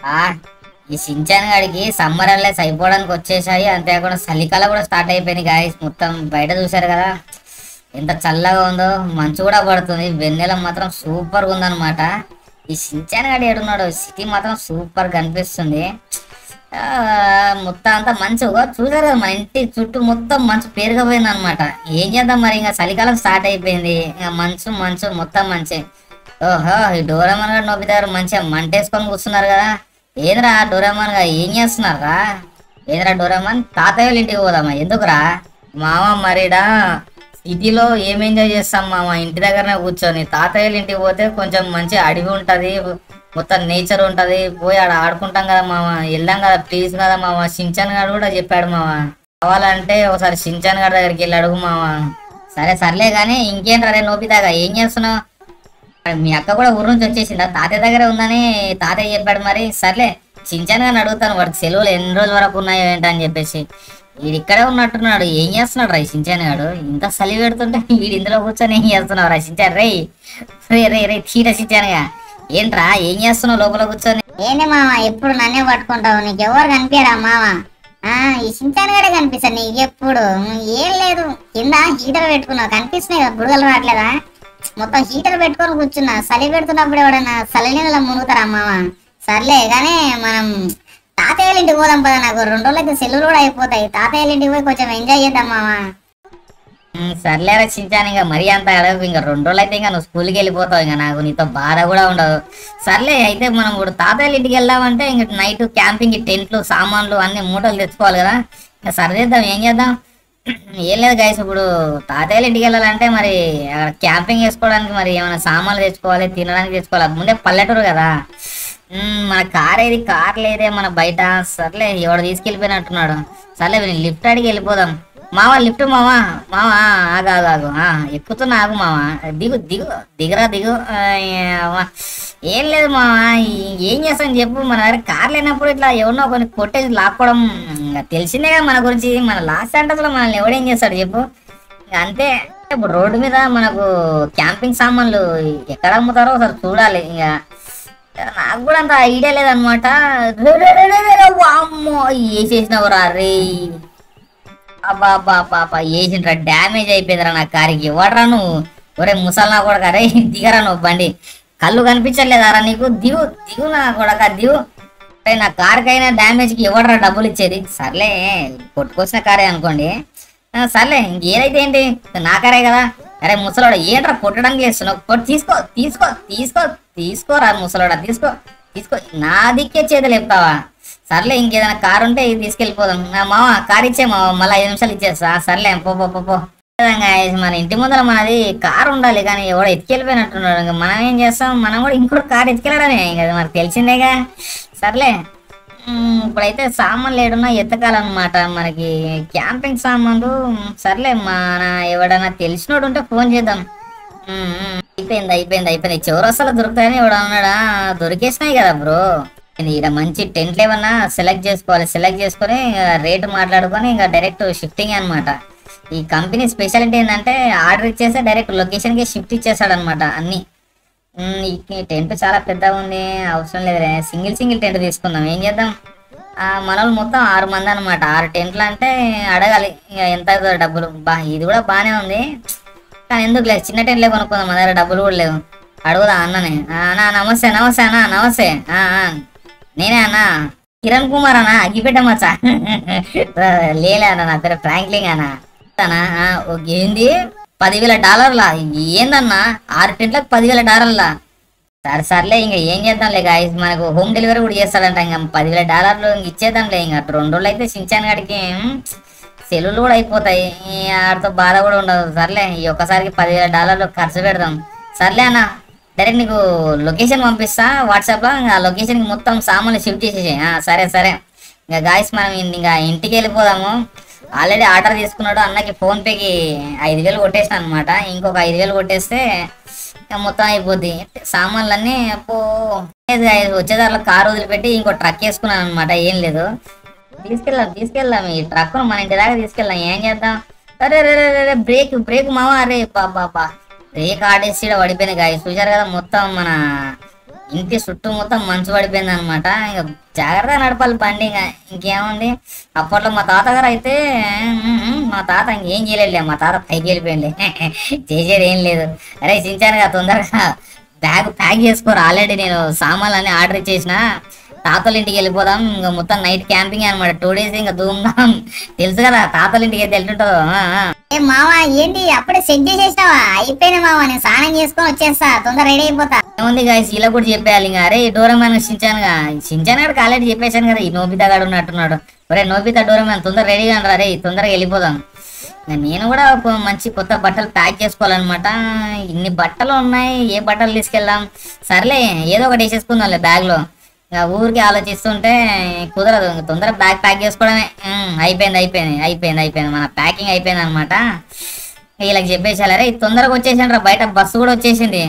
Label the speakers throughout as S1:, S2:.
S1: ఆ ఈ సించాన్ గాడికి సమ్మర్ హాలిడేస్ అయిపోవడానికి వచ్చేసాయి అంతేకాకుండా చలికాలం కూడా స్టార్ట్ అయిపోయింది గాయస్ మొత్తం బయట చూశారు కదా ఎంత చల్లగా ఉందో మంచు కూడా పడుతుంది వెన్నెల మాత్రం సూపర్ గా ఉందన్నమాట ఈ సించాన్ గాడి ఏడున్నాడు సిటీ మాత్రం సూపర్ కనిపిస్తుంది ఆ, మొత్తం అంతా మంచు ఓ, చూసారు కదా మన ఇంటి చుట్టూ మొత్తం మంచు పేరుకపోయింది అనమాట ఏం చేద్దాం మరి ఇంకా చలికాలం స్టార్ట్ అయిపోయింది ఇంకా మంచు మంచు మొత్తం మంచి ఓహో ఈ డోరామన్ గారు నొబ్బితారు మంచిగా మంటేసుకొని కూర్చున్నారు కదా ఏంద్రా డోరామన్ గా ఏం చేస్తున్నారా ఏంద్రా డోరామన్ తాతయ్య వాళ్ళ ఇంటికి పోదామా ఎందుకురా మామ మరిడా సిటీలో ఏం ఎంజాయ్ చేస్తాం మామ ఇంటి దగ్గరనే కూర్చొని తాతయ్య వాళ్ళ ఇంటికి పోతే కొంచెం మంచి అడవి ఉంటది మొత్తం నేచర్ ఉంటది పోయి ఆడ ఆడుకుంటాం కదా మామ వెళ్దాం కదా ప్లీజ్ కదా మామ సించాన్ గారు కూడా చెప్పాడు మామ కావాలంటే ఒకసారి సించాన్ గారి దగ్గరికి వెళ్ళి అడుగు మామ సరే సర్లే కానీ ఇంకేంట్రా రే నోపిదాగా ఏం చేస్తున్నావు మీ అక్క కూడా ఊరు నుంచి వచ్చేసిందా తాతయ్య దగ్గర ఉందని తాతయ్య చెప్పాడు మరి సర్లే చించాను కానీ అడుగుతాను వాడికి సెలవులు ఎన్ని రోజుల వరకు ఉన్నాయో ఏంటని చెప్పేసి వీడు ఇక్కడే ఉన్నట్టున్నాడు ఏం చేస్తున్నాడు రా చించాను గాడు ఇంత చలి పెడుతుంటే వీడు ఇందులో కూర్చొని ఏం చేస్తున్నావు రా చించాను రే రే రే రే తీర చించానుగా ఏంట్రా ఏం చేస్తున్నావు లోపల కూర్చొని
S2: ఏంది మామ ఎప్పుడు నన్నే పట్టుకుంటావు నీకు ఎవరు కనిపించరా మామ ఆ ఈ సించాన్ గడే కనిపిస్తాను నీకు ఎప్పుడు ఏం లేదు కింద హీటర్ పెట్టుకున్నావు కనిపిస్తున్నాయి కదా బుడగలు రావట్లేదా మొత్తం హీటర్ పెట్టుకొని కూర్చున్నా చలి పెడుతున్నప్పుడు ఎవడన్నా చలి నీళ్ళలో మునుగుతారా మామ సర్లే కానీ మనం తాతయ్య ఇంటికి పోదాం పదా నాకు రెండు రోజులు అయితే సెలవులు కూడా అయిపోతాయి తాతయ్య ఇంటికి పోయి కొంచెం ఎంజాయ్ చేద్దాం మామ
S1: ఉమ్, సర్లేరా చించాను ఇంకా మరీ అంత అడగకు ఇంకా రెండు రోజులు అయితే ఇంకా నువ్వు స్కూల్కి వెళ్ళిపోతావు ఇంకా నాకు నీతో బాధ కూడా ఉండదు సర్లే అయితే మనం ఇప్పుడు తాతయ్య ఇంటికి వెళ్దామంటే ఇంక నైట్ క్యాంపింగ్ టెంట్లు సామాన్లు అన్ని మూటలు తెచ్చుకోవాలి కదా ఇంకా సరిదిద్దాం ఏం చేద్దాం ఏం లేదు గైస్ ఇప్పుడు తాతయ్య ఇంటికి వెళ్ళాలంటే మరి అక్కడ క్యాంపింగ్ చేసుకోవడానికి మరి ఏమైనా సామాన్లు తెచ్చుకోవాలి తినడానికి తెచ్చుకోవాలి అది ముందే పల్లెటూరు కదా ఉమ్, మన కార్ ఏది కార్ లేదే మన బయట సర్లే ఎవడు తీసుకెళ్ళిపోయినట్టున్నాడు సర్లే లిఫ్ట్ అడిగి వెళ్ళిపోదాం మావా లిఫ్ట్ మావా మావా ఆగు ఆగు ఆగు ఆ, ఎక్కుతున్నా ఆగు మావా దిగు దిగు దిగరా దిగు ఆ, ఏవ్వా. ఏం లేదు మావా ఈ- ఏం చేస్తాను చెప్పు మన దగ్గర కార్ లేనప్పుడు ఇట్లా ఎవరినో కొన్ని కొట్టేసి లాక్కోవడం ఇంకా తెలిసిందే కదా మన గురించి మన లాస్ట్ సెంటర్స్ లో మనల్ని ఎవడేం చేస్తాడు చెప్పు ఇంకా అంతే ఇప్పుడు రోడ్డు మీద మనకు క్యాంపింగ్ సామాన్లు ఎక్కడ అమ్ముతారో ఒకసారి చూడాలి ఇంకా నాకు కూడా అంత ఐడియా లేదనమాట వామ్మో వేసేసినావు రా రే అబ్బా అబ్బా అబ్బా అబ్బా వేసిండ్రా డ్యామేజ్ అయిపోయిందిరా నా కారుకి ఎవడరా నువ్వు ఒరే ముసల్నా కొడక రే దిగరా నువ్వు బండి కళ్ళు కనిపించలేదారా నీకు దిగు దిగు నా కొడక దిగు అరే నా కారుకైనా డ్యామేజ్కి ఎవడరా డబ్బులు ఇచ్చేది సర్లే కొట్టుకొచ్చిన కారే అనుకోండి ఆ, సర్లే ఇంకేదైతే ఏంటి నా కారే కదా అరే ముసలోడ ఏంట్రా కొట్టడానికి లేస్తున్నావు కొట్టు తీసుకో తీసుకో తీసుకో తీసుకోరా ముసలోడ తీసుకో తీసుకో నా దిక్కే చేతులు చెప్తావా సర్లే ఇంకేదైనా కారు ఉంటే ఇది తీసుకెళ్ళిపోదాం నా మామ కార్ ఇచ్చే మామ మళ్ళీ ఐదు నిమిషాలు ఇచ్చేస్తా సర్లే పో పో పో పో విధంగా మన ఇంటి ముందర మనది కార్ ఉండాలి కానీ ఎవడో ఎత్తుకెళ్ళిపోయినట్టున్నాడు ఇంకా మనం ఏం చేస్తాం మనం కూడా ఇంకోటి కార్ ఎత్తుకెళ్ళడమే ఇంకా అది మనకు తెలిసిందేగా సర్లే ఉమ్, ఇప్పుడైతే సామాన్లు ఏడున్నా ఎత్తకాలన్నమాట మనకి క్యాంపింగ్ సామాన్లు ఉమ్, సర్లే మన ఎవడన్నా తెలిసినోడు ఉంటే ఫోన్ చేద్దాం ఉమ్, ఉమ్, అయిపోయింది అయిపోయింది అయిపోయింది చౌరస్తాలో దొరుకుతాయని ఎవడు అన్నాడా దొరికేసినాయి కదా బ్రో ఇక్కడ మంచి టెంట్లు ఏమన్నా సెలెక్ట్ చేసుకోవాలి సెలెక్ట్ చేసుకొని రేటు మాట్లాడుకొని ఇంకా డైరెక్ట్ షిఫ్టింగ్ అన్నమాట ఈ కంపెనీ స్పెషాలిటీ ఏంటంటే ఆర్డర్ ఇచ్చేస్తే డైరెక్ట్ లొకేషన్కి షిఫ్ట్ ఇచ్చేస్తాడు అనమాట అన్ని ఉమ్, ఈ టెంట్ చాలా పెద్దగా ఉంది అవసరం లేదు సింగిల్ సింగిల్ టెంట్ తీసుకుందాం ఏం చేద్దాం ఆ, మన వాళ్ళు మొత్తం ఆరు మంది అనమాట ఆరు టెంట్లు అంటే అడగాలి ఇక ఎంత అవుతుందో డబ్బులు బా ఇది కూడా బాగానే ఉంది కానీ ఎందుకు లేదు చిన్న టెంట్లే కొనుక్కుందాం మన దగ్గర డబ్బులు కూడా లేవు అడుగుదా అన్ననే ఆ, అన్నా నమస్తే నమస్తే అన్నా నమస్తే ఆ, ఆ. నేనే అన్నా కిరణ్ కుమార్ అన్నా అగ్గిపెట్ట మచ్చా లేలే అన్న నా పేరు ఫ్రాంక్లింగ్ అన్నా అన్నా, ఆ, ఓకే, ఏంది పదివేల డాలర్లా ఏందన్నా ఆరు టెంట్లకు పదివేల డాలర్లా సరే సర్లే ఇంకా ఏం చేద్దాంలే గాయస్ మనకు హోమ్ డెలివరీ కూడా చేస్తాడంట ఇంకా పదివేల డాలర్లు ఇంక ఇచ్చేద్దాంలే ఇంకా రెండు రోజులు అయితే సించాన్ గాడికి ఉమ్, సెలవులు కూడా అయిపోతాయి ఈ ఆడితో బాధ కూడా ఉండదు సర్లే ఈ ఒక్కసారికి పదివేల డాలర్లు ఖర్చు పెడదాం సర్లే అన్న డైరెక్ట్ నీకు లొకేషన్ పంపిస్తా వాట్సాప్లో ఇంకా లొకేషన్కి మొత్తం సామాన్లు షిఫ్ట్ చేసేసి సరే సరే ఇంకా గాయస్ మనం ఇన్- ఇంకా ఇంటికి వెళ్ళిపోదాము ఆల్రెడీ ఆర్డర్ తీసుకున్నాడు అన్నకి ఫోన్పేకి ఐదు వేలు కొట్టేసాను అనమాట ఇంకొక ఐదు వేలు కొట్టేస్తే ఇంకా మొత్తం అయిపోద్ది సామాన్లన్నీ అప్పో లేదు guys, వచ్చేదారిలో కారు వదిలిపెట్టి ఇంకో ట్రక్ వేసుకున్నాను అనమాట ఏం లేదు తీసుకెళ్దాం తీసుకెళ్దాం ఈ ట్రక్ మన ఇంటి దాకా తీసుకెళ్దాం ఏం చేద్దాం అరే రే రే, రే, రే బ్రేక్ బ్రేక్ మావా అరే బాబా బ్రేక్ ఆడేసి ఈడ పడిపోయినాయి గాయ చూసారు కదా మొత్తం మన ఇంటి చుట్టూ మొత్తం మంచు పడిపోయింది అనమాట ఇంకా జాగ్రత్తగా నడపాలి బండి ఇంకా ఇంకేముంది అప్పట్లో మా తాతగారు అయితే "ఉమ్, మా తాత ఇంకేం చేయలేదు మా తాత పైకి వెళ్ళిపోయింది చేసేది ఏం లేదు అరే చించానుగా తొందరగా బ్యాగ్ ప్యాక్ చేసుకోరు ఆల్రెడీ నేను సామాన్లు అన్ని ఆర్డర్ ఇచ్చేసిన తాతల ఇంటికి వెళ్ళిపోదాం ఇంకా మొత్తం నైట్ క్యాంపింగ్ అనమాట టూ డేస్ ఇంకా ధూమ్ధాం తెలుసు కదా తాతల ఇంటికి అయితే ఎట్లుంటుందో ఆ, ఆ.
S2: ఏ మావా ఏంటి అప్పుడే సెట్ చేసేసినావా అయిపోయినా మావా నేను స్నానం చేసుకొని వచ్చేస్తా తొందర రెడీ అయిపోతా
S1: ఏముంది గాయస్ ఇలా కూడా చెప్పేయాలి ఇంకా అరే డోరమాన్ చించానుగా చించాను గారికి ఆల్రెడీ చెప్పేశాను కదా ఈ నోబితా గాడు ఉన్నట్టున్నాడు ఒరే నోబితా డోరమాన్ తొందర రెడీగా రా రే తొందరగా వెళ్ళిపోదాం ఇంకా నేను కూడా ఒక మంచి కొత్త బట్టలు ప్యాక్ చేసుకోవాలన్నమాట ఇన్ని బట్టలు ఉన్నాయి ఏ బట్టలు తీసుకెళ్దాం సర్లే ఏదో ఒకటి వేసేసుకుందాంలే బ్యాగ్లో ఇంకా ఊరికి ఆలోచిస్తుంటే కుదరదు ఇంక తొందర బ్యాగ్ ప్యాక్ చేసుకోవడమే ఉమ్, అయిపోయింది అయిపోయింది అయిపోయింది అయిపోయింది మన ప్యాకింగ్ అయిపోయింది అనమాట వీళ్ళకి చెప్పేసారు అరే తొందరగా వచ్చేసాను రా బయట బస్సు కూడా వచ్చేసింది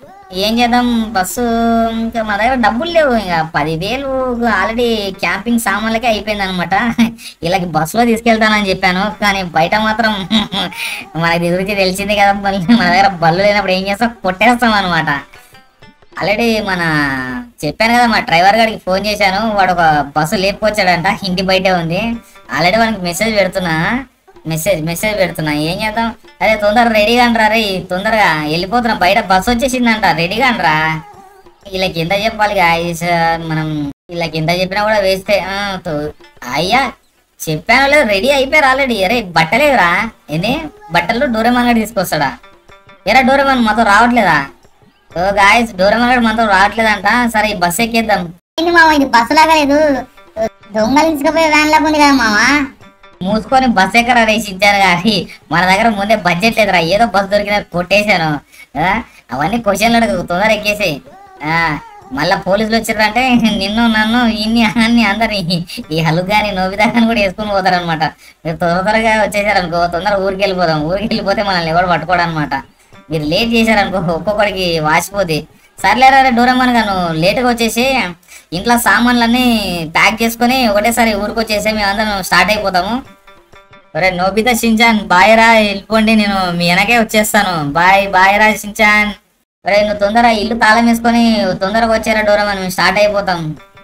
S1: ఏం చేద్దాం బస్సు ఇంకా మా దగ్గర డబ్బులు లేవు ఇంకా పదివేలు ఆల్రెడీ క్యాంపింగ్ సామాన్లకే అయిపోయింది అనమాట వీళ్ళకి బస్సులో తీసుకెళ్తానని చెప్పాను కానీ బయట మాత్రం మనకి గురించి తెలిసింది కదా మళ్ళీ మన దగ్గర బళ్ళు లేనప్పుడు ఏం చేస్తాం కొట్టేస్తాం అనమాట ఆల్రెడీ మన చెప్పాను కదా మా డ్రైవర్ గారికి ఫోన్ చేశాను వాడు ఒక బస్సు లేపుకొచ్చాడంట ఇంటి బయటే ఉంది ఆల్రెడీ వానికి మెసేజ్ పెడుతున్నా మెసేజ్ మెసేజ్ పెడుతున్నా ఏం చేద్దాం అరే తొందరగా రెడీగా అంటారా రే తొందరగా వెళ్ళిపోతున్నా బయట బస్సు వచ్చేసిందంట రెడీగా అంటారా వీళ్ళకి ఎంత చెప్పాలి గాయస్ మనం వీళ్ళకి ఎంత చెప్పినా కూడా వేస్తే ఆ, తో- అయ్యా చెప్పాను లేదు రెడీ అయిపోయారు ఆల్రెడీ అరే బట్టలేదురా ఏంది బట్టలు డోరేమాన్ గడి తీసుకొస్తాడా ఎరా డోరేమాన్ మాతో రావట్లేదా ఓ గాయస్ డోరేమాన్ గడి మాతో రావట్లేదంట సరే ఈ బస్ ఎక్కేద్దాం
S2: ఏంటి మావా ఇది బస్సు లాగా లేదు దొంగలు తీసుకుపోయే వ్యాన్ లాగా ఉంది కదా మావా
S1: మూసుకొని బస్ ఎక్కడ రేసించాను కానీ మన దగ్గర ముందే బడ్జెట్ లేదురా ఏదో బస్ దొరికిన కొట్టేశాను ఆ, అవన్నీ క్వశ్చన్లు అడగకు తొందర ఎక్కేసి ఆ, మళ్ళా పోలీసులు వచ్చారంటే నిన్ను నన్ను ఇన్ని అన్ని అందరిని ఈ హలుగాని నోబితా అని కూడా వేసుకుని పోతారనమాట మీరు త్వర త్వరగా వచ్చేసారనుకో తొందర ఊరికి వెళ్ళిపోదాం ఊరికి వెళ్ళిపోతే మనల్ని ఎవరు పట్టుకోవడం అనమాట మీరు లేట్ చేశారనుకో ఒక్కొక్కడికి వాసిపోతే సర్లేరా డోరమ్మన్ గాను లేటుగా వచ్చేసి ఇంట్లో సామాన్లన్నీ ప్యాక్ చేసుకొని ఒకటేసారి ఊరికి వచ్చేసి మేము అందరం స్టార్ట్ అయిపోతాము ఒరే నోబితా షించాన్ బాయ్ రా వెళ్ళిపోండి నేను మీ వెనకే వచ్చేస్తాను బాయ్ బాయ్ రా షించాన్ ఒరే నువ్వు తొందర ఇల్లు తాళం వేసుకొని తొందరగా వచ్చారా డోరమ్మన్ మేము స్టార్ట్ అయిపోతాం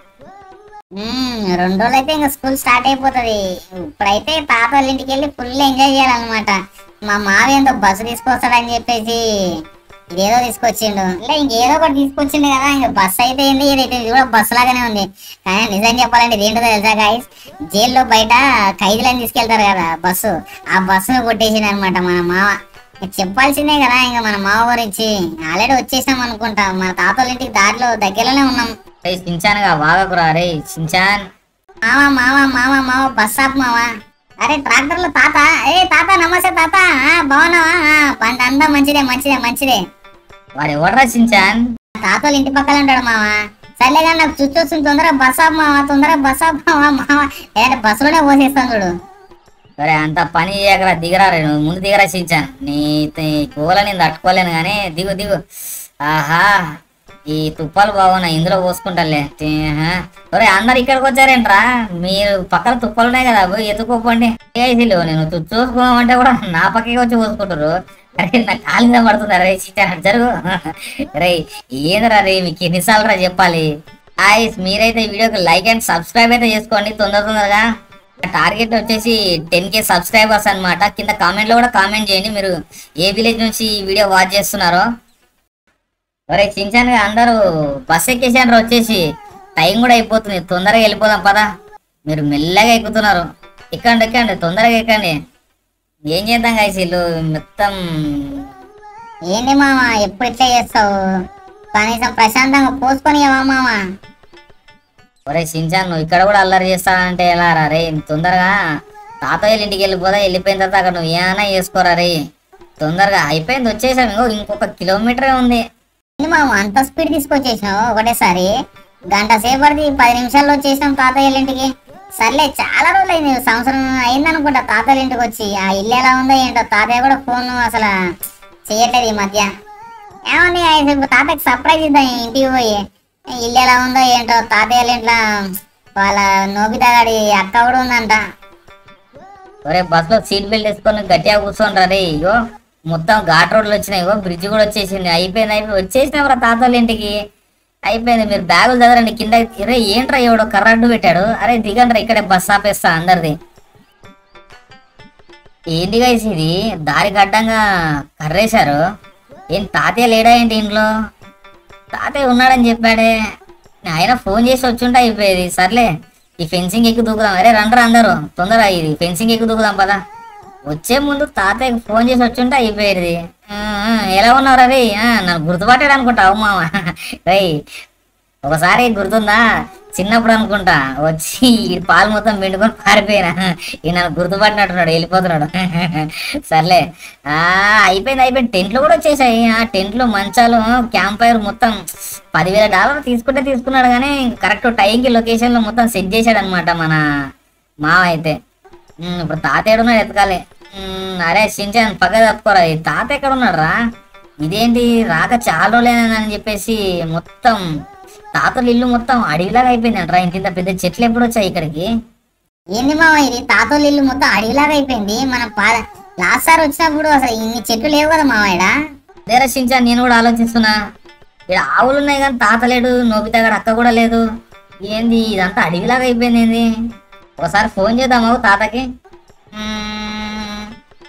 S2: మ్మ్, రెండు రోజులు అయితే ఇంకా స్కూల్ స్టార్ట్ అయిపోతుంది ఇప్పుడైతే తాత వాళ్ళ ఇంటికి వెళ్ళి ఫుల్ ఎంజాయ్ చేయాలన్నమాట మా మావ ఏందో బస్సు తీసుకొస్తాడని చెప్పేసి ఇదేదో తీసుకొచ్చిండు ఇలా ఇంకేదో ఒకటి తీసుకొచ్చిండు కదా ఇంకా బస్సు అయితే ఏంది ఏదైతే ఇది కూడా బస్సు లాగానే ఉంది కానీ నిజం చెప్పాలంటే ఇది ఏంటో తెలుసా గాయస్ జైల్లో బయట ఖైదీలను తీసుకెళ్తారు కదా బస్సు ఆ బస్సును కొట్టేసింది అనమాట మన మావ ఇంక చెప్పాల్సిందే కదా ఇంకా మన మావ గురించి ఆల్రెడీ వచ్చేసాం అనుకుంటా మన తాత వాళ్ళ ఇంటికి దారిలో దగ్గరలోనే ఉన్నాం
S1: రే షించాన్గా వాగకురా రే షించాన్
S2: మావా మావా మావా మావా బస్ ఆప్ మావా అరే ట్రాక్టర్ లో తాత ఏ తాత నమస్తే తాత ఆ, బాగున్నావా ఆ, పంట అంతా మంచిదే మంచిదే మంచిదే
S1: వాడు ఎవడరా షించాన్
S2: తాత వాళ్ళ ఇంటి పక్కన ఉంటాడు మావా సర్లే కానీ నాకు చుట్టూ వస్తుంది తొందరగా బస్ ఆప్ మావా తొందరగా బస్ ఆప్ మావా మావా ఏదంటే బస్సులోనే పోసేస్తాను చూడు
S1: సరే అంత పని చేయకరా దిగరా రే నువ్వు ముందు దిగరా షించాన్ నీ నీ కూల నేను తట్టుకోలేను కానీ దిగు దిగు ఆహా ఈ తుప్పాలు బాగున్నాయి ఇందులో పోసుకుంటాలే ఒరే అందరు ఇక్కడికి వచ్చారేంట్రా మీరు పక్కన తుప్పలు ఉన్నాయి కదా పోయి ఎత్తుకోపోండి ఏసీలు నేను తు- చూసుకోమంటే కూడా నా పక్కకి వచ్చి పోసుకుంటారు అరే నా కాలు మీద పడుతుంది అరే చిచ్చాను జరుగు రే ఏందిరా రే మీకు ఎన్నిసార్లు రా చెప్పాలి ఆయిస్ మీరైతే ఈ వీడియోకి లైక్ అండ్ సబ్స్క్రైబ్ అయితే చేసుకోండి తొందర తొందరగా టార్గెట్ వచ్చేసి టెన్ కే సబ్స్క్రైబర్స్ అన్నమాట కింద కామెంట్ లో కూడా కామెంట్ చేయండి మీరు ఏ విలేజ్ నుంచి ఈ వీడియో వాచ్ చేస్తున్నారో ఒరే చించాను అందరూ బస్ ఎక్కేసాను వచ్చేసి టైం కూడా అయిపోతుంది తొందరగా వెళ్ళిపోదాం పదా మీరు మెల్లగా ఎక్కుతున్నారు ఎక్కండి ఎక్కండి తొందరగా ఎక్కండి ఏం చేద్దాం గాయస్ వీళ్ళు మొత్తం
S2: ఏంటి మావా ఎప్పుడు ఇట్లా చేస్తావు కనీసం ప్రశాంతంగా పోసుకొని ఇవ్వవా మావా
S1: ఒరే సించాన్ నువ్వు ఇక్కడ కూడా అల్లరి చేస్తానంటే ఎలా రా రే తొందరగా తాతయ్యల ఇంటికి వెళ్ళిపోదా వెళ్ళిపోయిన తర్వాత అక్కడ నువ్వు ఏమైనా చేసుకోరా రే తొందరగా అయిపోయింది వచ్చేసాం ఇంకో ఇంకొక కిలోమీటరే ఉంది
S2: ఏంటి మామ అంత స్పీడ్ తీసుకొచ్చేసినావు ఒకటేసారి గంట సేపటిది పది నిమిషాల్లో వచ్చేసినాం తాతయ్య ఇంటికి సర్లే చాలా రోజులు అయింది సంవత్సరం అయిందనుకుంటా తాతయ్య ఇంటికి వచ్చి ఆ ఇల్లు ఎలా ఉందో ఏంటో తాతయ్య కూడా ఫోన్ అసలు చేయట్లేదు ఈ మధ్య ఏమండి అయితే ఇప్పుడు తాతయ్యకి సర్ప్రైజ్ ఇద్దాం ఈ ఇంటికి పోయి ఇల్లు ఎలా ఉందో ఏంటో తాతయ్య వాళ్ళ ఇంట్లో వాళ్ళ నోబితా గాడి అక్క కూడా ఉందంట
S1: ఒరే బస్ లో సీట్ బెల్ట్ వేసుకొని గట్టిగా కూర్చోండి రే ఇగో మొత్తం ఘాట్ రోడ్లు వచ్చినాయి ఇగో బ్రిడ్జ్ కూడా వచ్చేసింది అయిపోయింది అయిపోయి వచ్చేసినాం రా తాతల ఇంటికి అయిపోయింది మీరు బ్యాగులు చదరండి కింద అరే ఏంట్రా ఎవడో కర్రడ్డు పెట్టాడు అరే దిగండ్రా ఇక్కడే బస్ ఆపేస్తా అందరిది ఏంటి గైస్ ఇది దారి గడ్డంగా కర్రేశారు ఏం తాతయ్య లేడా ఏంటి ఇంట్లో తాతయ్య ఉన్నాడని చెప్పాడే ఆయన ఫోన్ చేసి వచ్చుంటే అయిపోయేది సర్లే ఈ ఫెన్సింగ్ ఎక్కి దూకుదాం అరే రండ్రా అందరూ తొందర ఇది ఫెన్సింగ్ ఎక్కి దూకుదాం పదా వచ్చే ముందు తాతయ్యకి ఫోన్ చేసి వచ్చుంటే అయిపోయేది ఆ, ఆ, ఎలా ఉన్నావు రే నన్ను గుర్తుపట్టాడు అనుకుంటావు మామ రేయ్ ఒకసారి గుర్తుందా చిన్నప్పుడు అనుకుంటా వచ్చి ఈ పాలు మొత్తం పిండుకొని పారిపోయినా ఈ నన్ను గుర్తుపట్టినట్టున్నాడు వెళ్ళిపోతున్నాడు సర్లే ఆ అయిపోయింది అయిపోయింది టెంట్లు కూడా వచ్చేసాయి ఆ టెంట్లు మంచాలు క్యాంప్ ఫైర్ మొత్తం పదివేల డాలర్ తీసుకుంటే తీసుకున్నాడు కానీ కరెక్ట్ టైంకి లొకేషన్ లో మొత్తం సెట్ చేశాడు అనమాట మన మావ అయితే ఉమ్, ఇప్పుడు తాత ఏడున్నాడు ఎతకాలి ఉమ్, అరే సించాన్ పక్క తప్పుకోరా ఈ తాత ఎక్కడ ఉన్నాడు రా ఇదేంటి రాక చాలా రోజులేనని చెప్పేసి మొత్తం తాతల ఇల్లు మొత్తం అడవిలాగా అయిపోయింది అంటారా ఇంత ఇంత పెద్ద చెట్లు ఎప్పుడు వచ్చాయి ఇక్కడికి
S2: ఏంది మామ ఇది తాతోళ్ళ ఇల్లు మొత్తం అడవిలాగా అయిపోయింది మనం పా లాస్ట్ సార్ వచ్చినప్పుడు అసలు ఇన్ని చెట్లు లేవు కదా మామ ఈడ
S1: అదే సించాన్ నేను కూడా ఆలోచిస్తున్నా ఇక్కడ ఆవులు ఉన్నాయి కానీ తాత లేడు నోబితా గారు అక్క కూడా లేదు ఏంది ఇదంతా అడవిలాగా అయిపోయింది ఏంది ఒకసారి ఫోన్ చేద్దామా తాతకి మ్మ్.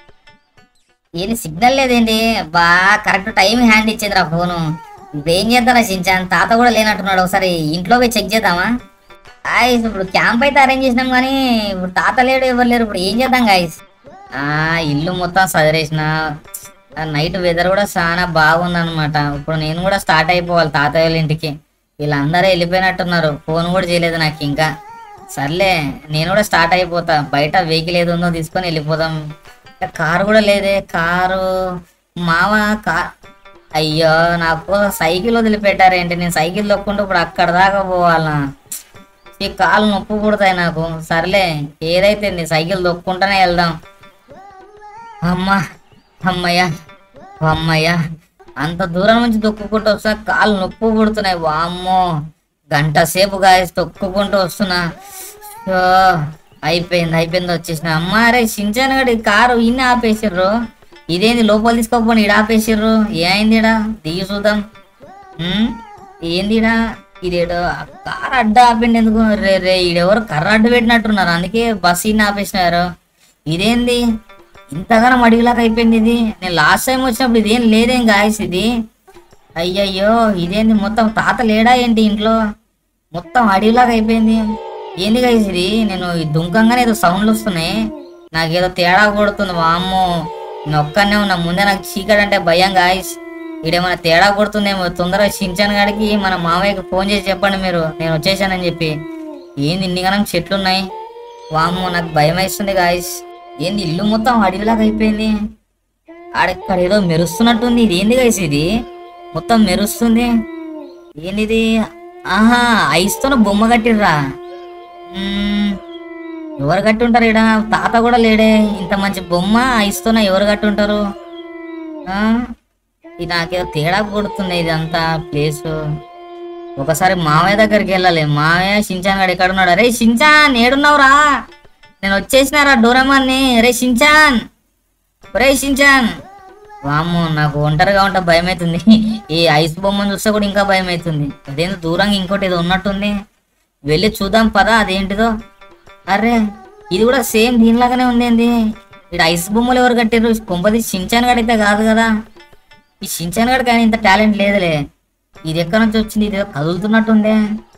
S1: ఏంది సిగ్నల్ లేదేంటి బా కరెక్ట్ టైం హ్యాండ్ ఇచ్చిందిరా ఫోను ఇప్పుడు ఏం చేద్దారా సించాన్ తాత కూడా లేనట్టున్నాడు ఒకసారి ఇంట్లో పోయి చెక్ చేద్దామా గాయస్ ఇప్పుడు క్యాంప్ అయితే అరేంజ్ చేసినాం కానీ ఇప్పుడు తాత లేడు ఎవరు లేరు ఇప్పుడు ఏం చేద్దాం గాయస్ ఆ ఇల్లు మొత్తం సదిరేసిన నైట్ వెదర్ కూడా చాలా బాగుందన్నమాట ఇప్పుడు నేను కూడా స్టార్ట్ అయిపోవాలి తాతయ్య వాళ్ళ ఇంటికి వీళ్ళందరూ వెళ్ళిపోయినట్టున్నారు ఫోన్ కూడా చేయలేదు నాకు ఇంకా సర్లే నేను కూడా స్టార్ట్ అయిపోతా బయట వెహికల్ ఏది ఉందో తీసుకొని వెళ్ళిపోదాం ఇంకా కారు కూడా లేదే కారు మామ కా అయ్యో నాకు సైకిల్ వదిలిపెట్టారేంటి నేను సైకిల్ తొక్కుంటూ ఇప్పుడు అక్కడ దాకా పోవాలా ఈ కాలు నొప్పి పుడతాయి నాకు సర్లే ఏదైతే నీ సైకిల్ తొక్కుంటానే వెళ్దాం అమ్మా అమ్మయ్య అమ్మయ్య అంత దూరం నుంచి తొక్కుకుంటూ వస్తున్నా కాళ్ళు నొప్పి పుడుతున్నాయి వామ్మో గంట సేపు గాయస్ తొక్కుకుంటూ వస్తున్నా షో, అయిపోయింది అయిపోయింది వచ్చేసిన అమ్మ అరే సించాను గడి కారు ఇన్ని ఆపేసిర్రు ఇదేంది లోపల తీసుకోకపోయి ఇడ ఆపేసిర్రు ఏమైంది ఇడ దిగి చూద్దాం ఉమ్, ఏంది ఇడ ఇదేడో కారు అడ్డు ఆపిండి ఎందుకు రే రే ఈడెవరు కర్ర అడ్డు పెట్టినట్టున్నారు అందుకే బస్సు ఇన్ని ఆపేసినారు ఇదేంది ఇంతగానో అడిగిలాగా అయిపోయింది ఇది నేను లాస్ట్ టైం వచ్చినప్పుడు ఇదేం లేదేం గాయస్ ఇది అయ్యయ్యో ఇదేంది మొత్తం తాత లేడా ఏంటి ఇంట్లో మొత్తం అడవిలాగా అయిపోయింది ఏంది గాయస్ ఇది నేను ఈ దుంకంగానే ఏదో సౌండ్లు వస్తున్నాయి నాకేదో తేడా కొడుతుంది వామ్మో నేను ఒక్కనే ఉన్నా ముందే నాకు చీకటి అంటే భయం గాయస్ ఈడేమైనా తేడా కొడుతుందేమో తొందరగా చించాను కాడికి మన మామయ్యకి ఫోన్ చేసి చెప్పండి మీరు నేను వచ్చేసానని చెప్పి ఏంది ఇన్ని గనం చెట్లు ఉన్నాయి వామ్మో నాకు భయం వేస్తుంది గాయస్ ఏంది ఇల్లు మొత్తం అడవిలాగా అయిపోయింది ఆడక్కడ ఏదో మెరుస్తున్నట్టుంది ఇది ఏంది గాయస్ ఇది మొత్తం మెరుస్తుంది ఏంది ఆహా ఐస్తోన బొమ్మ కట్టిర్రా మ్మ్. ఎవరు కట్టి ఉంటారు ఈడ తాత కూడా లేడే ఇంత మంచి బొమ్మ ఐస్తోన ఎవరు కట్టి ఉంటారు ఆ? ఇది నాకేదో తేడా కొడుతుంది ఇదంతా ప్లేస్ ఒకసారి మామయ్య దగ్గరికి వెళ్ళాలి మామయ్య షించాన్ గడు ఎక్కడ ఉన్నాడు అరే షించాన్ ఏడున్నావురా నేను వచ్చేసినారా డోరమాన్ని రే షించాన్ రే షించాన్ వామ్మో నాకు ఒంటరిగా ఉంటే భయం అవుతుంది ఈ ఐస్ బొమ్మను చూస్తే కూడా ఇంకా భయం అవుతుంది అదేందో దూరంగా ఇంకోటి ఏదో ఉన్నట్టుంది వెళ్ళి చూద్దాం పదా అదేంటిదో అరే ఇది కూడా సేమ్ దీనిలాగానే ఉందేంది ఇక్కడ ఐస్ బొమ్మలు ఎవరు కట్టారు కొంపది షించాన్ గడైతే కాదు కదా ఈ షించాన్ గడ కానీ ఇంత టాలెంట్ లేదులే ఇది ఎక్కడి నుంచి వచ్చింది ఇది ఏదో కదులుతున్నట్టుందే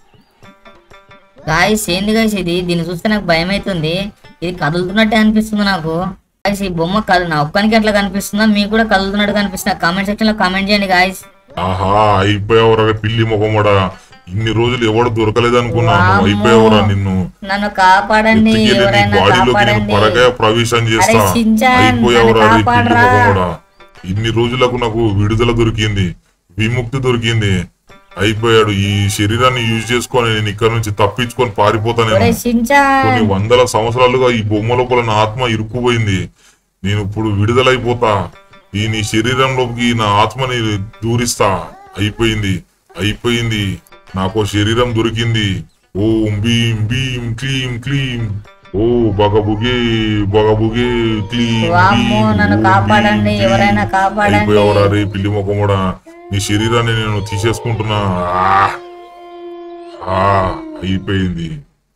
S1: గాయస్ ఏంది గాయస్ ఇది దీన్ని చూస్తే నాకు భయం అవుతుంది ఇది కదులుతున్నట్టే అనిపిస్తుంది నాకు గాయస్ ఈ బొమ్మ కదు నా ఒక్కనికి ఎట్లా కనిపిస్తుందా మీకు కూడా కదులుతున్నట్టు కనిపిస్తుంది కామెంట్ సెక్షన్ లో కామెంట్ చేయండి గాయస్
S3: ఆహా అయిపోయావురా పిల్లి ముఖమడా ఇన్ని రోజులు ఎవడు దొరకలేదు అనుకున్నాను
S1: వామ్మో.
S3: అయిపోయావురా నిన్ను
S1: నన్ను కాపాడండి
S3: ఎత్తుకెళ్ళి నీ
S1: ఎవరైనా
S3: బాడీలోకి నేను
S1: కాపాడండి
S3: పరకాయ ప్రవేశం చేస్తా
S1: అరే షించాన్,
S3: అయిపోయావురా
S1: నన్ను
S3: రే పిల్లి
S1: కాపాడరా.
S3: ముఖమడా ఇన్ని రోజులకు నాకు విడుదల దొరికింది విముక్తి దొరికింది అయిపోయాడు ఈ శరీరాన్ని యూజ్ చేసుకొని నేను ఇక్కడ నుంచి తప్పించుకొని పారిపోతానేమో
S1: ఒరే షించాన్
S3: కొన్ని వందల సంవత్సరాలుగా ఈ బొమ్మ లోపల నా ఆత్మ ఇరుక్కుపోయింది నేను ఇప్పుడు విడుదలైపోతా ఈ నీ శరీరంలోకి నా ఆత్మని దూరిస్తా అయిపోయింది అయిపోయింది నాకు శరీరం దొరికింది ఓం భీం భీం క్లీం క్లీం ఓ బగబుగే బగబుగే క్లీం
S1: వామ్మో,
S3: భీం,
S1: నన్ను
S3: ఓం
S1: కాపాడండి,
S3: భీం, క్లీం.
S1: ఎవరైనా కాపాడండి.
S3: అయిపోయావురా రే పిల్లి మొక్కముడా నీ శరీరాన్ని నేను తీసేసుకుంటున్నా ఆ ఆ అయిపోయింది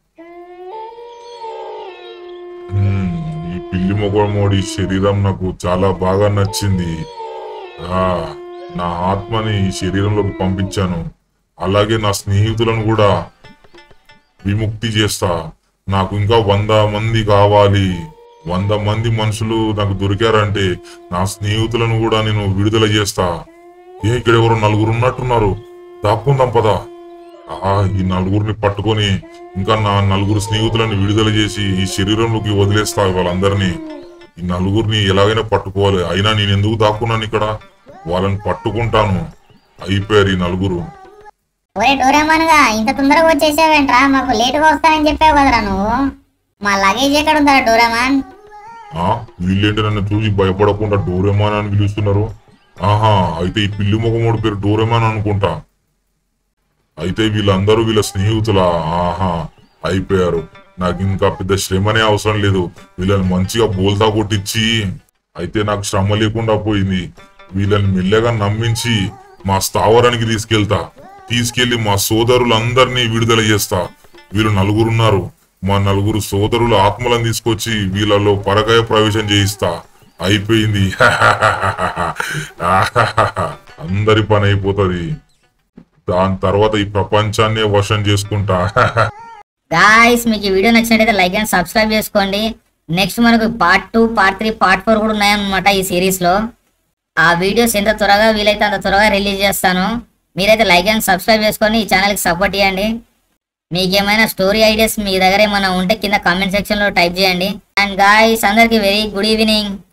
S3: హ్మ్, ఈ పిల్లి మొగమోడి శరీరం నాకు చాలా బాగా నచ్చింది ఆ నా ఆత్మని ఈ శరీరంలోకి పంపించాను అలాగే నా స్నేహితులను కూడా విముక్తి చేస్తా నాకు ఇంకా వంద మంది కావాలి వంద మంది మనుషులు నాకు దొరికారంటే నా స్నేహితులను కూడా నేను విడుదల చేస్తా ఏ ఇక్కడ ఎవరు నలుగురు ఉన్నట్టున్నారు దాక్కుందాం పదా ఆ ఈ నలుగురిని పట్టుకొని ఇంకా నా నలుగురు స్నేహితులను విడుదల చేసి ఈ శరీరంలోకి వదిలేస్తా వాళ్ళందరినీ ఈ నలుగురిని ఎలాగైనా పట్టుకోవాలి అయినా నేను ఎందుకు దాక్కున్నాను ఇక్కడ వాళ్ళని పట్టుకుంటాను అయిపోయారు ఈ నలుగురు
S2: ఒరే డోరేమాన్గా ఇంత తొందరగా వచ్చేసావేంట్రా మాకు లేటుగా వస్తానని చెప్పావు కదరా నువ్వు మా లగేజ్ ఎక్కడ ఉందా డోరేమాన్
S3: ఆ వీళ్ళేంటి నన్ను చూసి భయపడకుండా డోరేమాన్ అని పిలుస్తున్నారు ఆహా అయితే ఈ పిల్లి ముఖముడు పేరు డోరేమాన్ అనుకుంటా అయితే వీళ్ళందరూ వీళ్ళ స్నేహితులా ఆహా అయిపోయారు నాకు ఇంకా పెద్ద శ్రమనే అవసరం లేదు వీళ్ళని మంచిగా బోల్తా కొట్టించి అయితే నాకు శ్రమ లేకుండా పోయింది వీళ్ళని మెల్లగా నమ్మించి మా స్థావరానికి తీసుకెళ్తా తీసుకెళ్లి మా సోదరులందరినీ విడుదల చేస్తా వీళ్ళు నలుగురున్నారు మా నలుగురు సోదరుల ఆత్మలను తీసుకొచ్చి వీళ్ళలో పరకాయ ప్రవేశం చేయిస్తా అయిపోయింది అందరి పని అయిపోతుంది దాని తర్వాత ఈ ప్రపంచాన్నే వశం చేసుకుంటా
S1: గాయస్ మీకు ఈ వీడియో నచ్చినట్టయితే లైక్ అండ్ సబ్స్క్రైబ్ చేసుకోండి నెక్స్ట్ మనకు part two part three part four కూడా ఉన్నాయన్నమాట ఈ సిరీస్ లో ఆ వీడియోస్ ఎంత త్వరగా వీలైతే అంత త్వరగా రిలీజ్ చేస్తాను మీరైతే లైక్ అండ్ సబ్స్క్రైబ్ చేసుకొని ఈ ఛానల్కి సపోర్ట్ చేయండి మీకు ఏమైనా స్టోరీ ఐడియాస్ మీ దగ్గర ఏమైనా ఉంటే కింద కామెంట్ సెక్షన్ లో టైప్ చేయండి అండ్ గాయస్ అందరికి వెరీ గుడ్ ఈవినింగ్